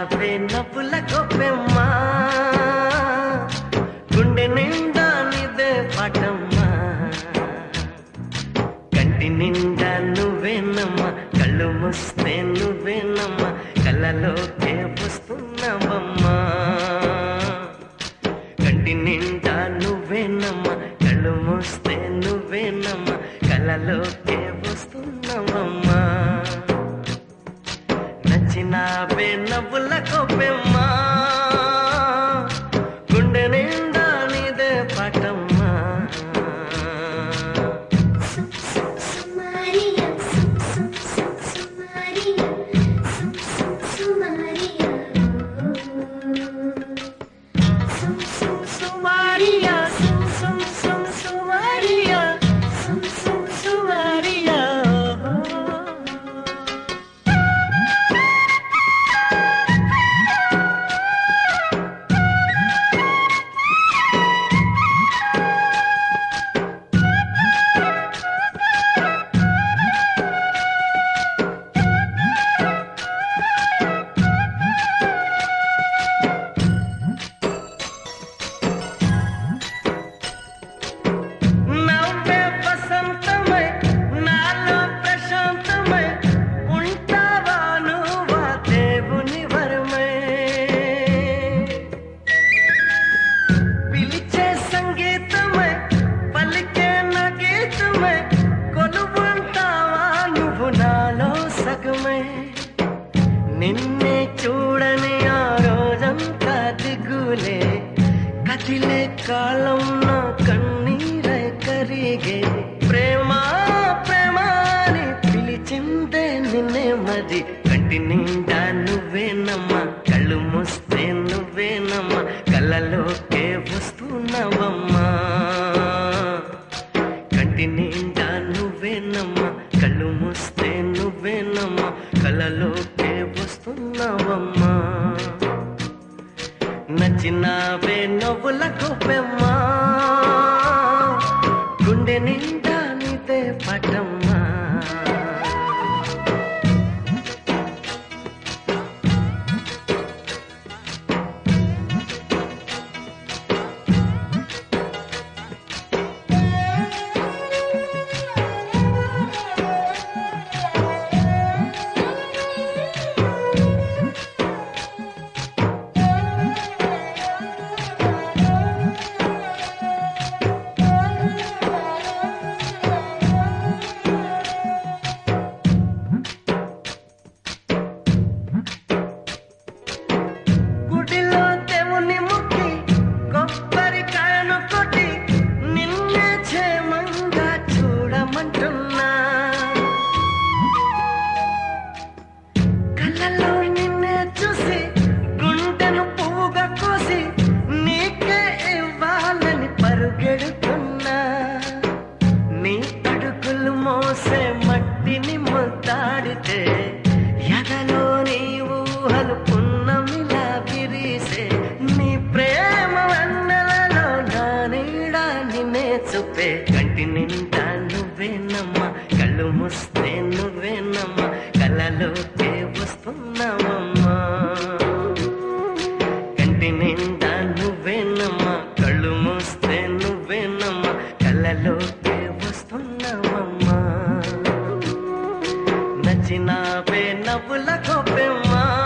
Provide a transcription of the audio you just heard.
నచ్చినావే నవ్వుల గొప్పెమ్మా గుండె నిండా నీదే పాటమ్మా కంటి నిండా నువ్వేనమ్మా కళ్ళు మూస్తే నువ్వేనమ్మా కళ్ళలోకే వస్తున్నావమ్మా కంటి నిండా నువ్వేనమ్మా కళ్ళు మూస్తే నువ్వేనమ్మా కళ్ళలోకే వస్తున్నావమ్మా నచ్చినావే నవ్వుల గొప్పెమ్మా గుండె నిండా నీదే పాటమ్మా Sumaria, sum sum sum Sumaria, sum sum Sumaria. Sum sum Sumaria, sum sum sum Sumaria, sum sum Sumaria. నవ్వే వసంతమై నాలో ప్రశాంతమై ఉంటావా నువ్వా దేవుని వరమై పిలిచే సంగీతమై పలికే నా గీతమై కొలువుంటావా నువ్వు నాలో సగమై నిన్నే చూడని ఆ రోజంతా దిగులే కదిలే కాలం నా కన్నీరై కరిగే ప్రేమ ప్రేమ అని పిలిచిందే నిన్నే మరి కంటి నిండా నువ్వేనమ్మా కళ్ళు మూస్తే నువ్వేనమ్మా కళ్ళలోకే వస్తున్నావమ్మా కంటి నిండా నువ్వేనమ్మా కళ్ళు మూస్తే నువ్వేనమ్మా కళ్ళలోకే వస్తున్నావమ్మా నచ్చినావే నవ్వుల గొప్పెమ్మా గుండె నిండా నీదే పటమ్మా గుడిలో దేవుని ముక్కి కొబ్బరికాయను కొట్టి నిన్నే క్షేమంగా చూడమంటున్నా కళ్ళలో నిన్నే చూసి గుండెను పువ్వుగా కోసి నీకే ఇవ్వాలని పరుగెడుతున్నా నీ అడుగులు మోసే మట్టిని ముద్దాడితే ఎదలో నీ ఊహలు పున్నమిలా విరిసే నీ ప్రేమ వన్నెలలో నా నీడ నిన్నే చూపే కంటి నిండా నువ్వేనమ్మా కళ్ళు మూస్తే నువ్వేనమ్మా కళ్ళలోకే వస్తున్నావమ్మా కంటి నిండా నువ్వేనమ్మా కళ్ళు మూస్తే నువ్వేనమ్మా కళ్ళలోకే వస్తున్నావమ్మా నచ్చినావే నవ్వుల గొప్పెమ్మా